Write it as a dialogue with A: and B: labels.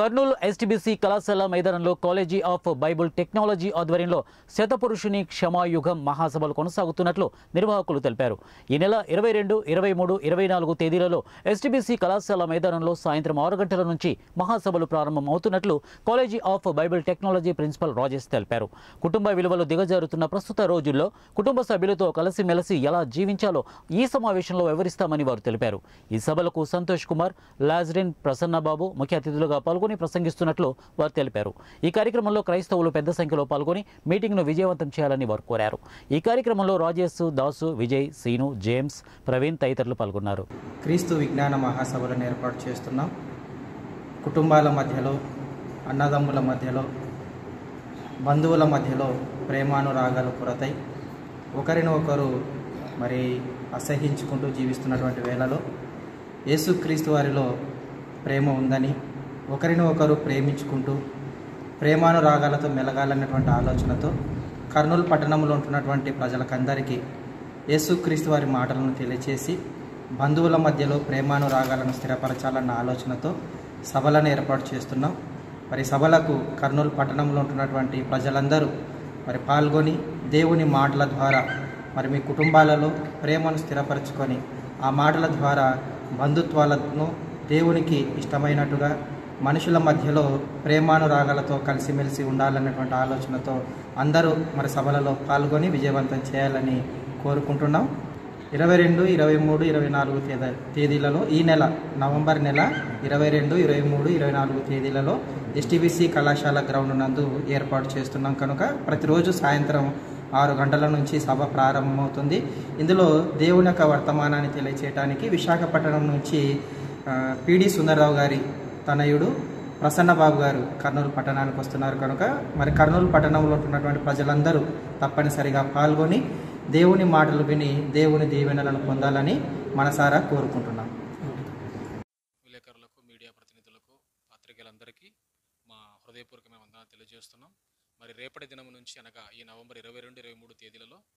A: Kurnool ST BC కళాశాల మైదానంలో college of Bible technology ఆధ్వర్యంలో శతపురుషుని క్షమాయుగం మహాసభలు కొనసాగుతున్నట్లు నిర్వాహకులు తెలిపారు ఈ నెల ఇరవై రెండు ఇరవై మూడు ఇరవై నాలుగు తేదీలలో ఎస్టీబీసీ కళాశాల మైదానంలో సాయంత్రం ఆరు గంటల నుంచి మహాసభలు ప్రారంభం అవుతున్నట్లు college of Bible technology principal Rajesh తెలిపారు కుటుంబ విలువలు దిగజారుతున్న ప్రస్తుత రోజుల్లో కుటుంబ సభ్యులతో కలిసిమెలిసి ఎలా జీవించాలో ఈ సమావేశంలో వివరిస్తామని వారు తెలిపారు ఈ సభలకు సంతోష్ కుమార్ లాజ్రిన్ ప్రసన్నబాబు ముఖ్య అతిథులుగా పాల్గొని ప్రసంగిస్తున్నట్లు వారు తెలిపారు ఈ కార్యక్రమంలో క్రైస్తవులు పెద్ద సంఖ్యలో పాల్గొని మీటింగ్ను విజయవంతం చేయాలని వారు కోరారు ఈ కార్యక్రమంలో రాజేష్ దాసు విజయ్ సీను జేమ్స్ ప్రవీణ్ తదితరులు పాల్గొన్నారు
B: క్రీస్తు విజ్ఞాన మహాసభలను ఏర్పాటు చేస్తున్నాం కుటుంబాల మధ్యలో అన్నదమ్ముల మధ్యలో బంధువుల మధ్యలో ప్రేమానురాగాలు కొరతై ఒకరిని ఒకరు మరి అసహించుకుంటూ జీవిస్తున్నటువంటి వేళలో యేసుక్రీస్తు వారిలో ప్రేమ ఉందని ఒకరిని ఒకరు ప్రేమించుకుంటూ ప్రేమానురాగాలతో మెలగాలన్నటువంటి ఆలోచనతో కర్నూలు పట్టణంలో ఉంటున్నటువంటి ప్రజలకందరికీ యేసుక్రీస్తు వారి మాటలను తెలియచేసి బంధువుల మధ్యలో ప్రేమానురాగాలను స్థిరపరచాలన్న ఆలోచనతో సభలను ఏర్పాటు చేస్తున్నాం మరి సభలకు కర్నూలు పట్టణంలో ఉంటున్నటువంటి ప్రజలందరూ మరి పాల్గొని దేవుని మాటల ద్వారా మరి మీ కుటుంబాలలో ప్రేమను స్థిరపరచుకొని ఆ మాటల ద్వారా బంధుత్వాలను దేవునికి ఇష్టమైనట్టుగా మనుషుల మధ్యలో ప్రేమానురాగాలతో కలిసిమెలిసి ఉండాలన్నటువంటి ఆలోచనతో అందరూ మరి సభలలో పాల్గొని విజయవంతం చేయాలని కోరుకుంటున్నాం ఇరవై రెండు ఇరవై మూడు ఇరవై నాలుగు తేదీ తేదీలలో ఈ నెల నవంబర్ నెల ఇరవై రెండు ఇరవై మూడు ఇరవై నాలుగు తేదీలలో ఎస్టీబీసీ కళాశాల గ్రౌండ్ నందు ఏర్పాటు చేస్తున్నాం కనుక ప్రతిరోజు సాయంత్రం ఆరు గంటల నుంచి సభ ప్రారంభమవుతుంది ఇందులో దేవుని యొక్క వర్తమానాన్ని తెలియచేయడానికి విశాఖపట్నం నుంచి ఆ, పిడి సుందరరావు గారి తనయుడు ప్రసన్నబాబు గారు కర్నూలు పట్టణానికి వస్తున్నారు కనుక మరి కర్నూలు పట్టణంలో ఉంటున్నటువంటి ప్రజలందరూ తప్పనిసరిగా పాల్గొని దేవుని మాటలు విని దేవుని దీవెనలను పొందాలని మనసారా కోరుకుంటున్నాం
C: విలేకరులకు మీడియా ప్రతినిధులకు పాత్రికేయులందరికీ మా హృదయపూర్వకమైన వందనాలు తెలియజేస్తున్నాం మరి రేపటి దినం నుంచి అనగా ఈ నవంబర్ ఇరవై రెండు ఇరవై మూడు తేదీలలో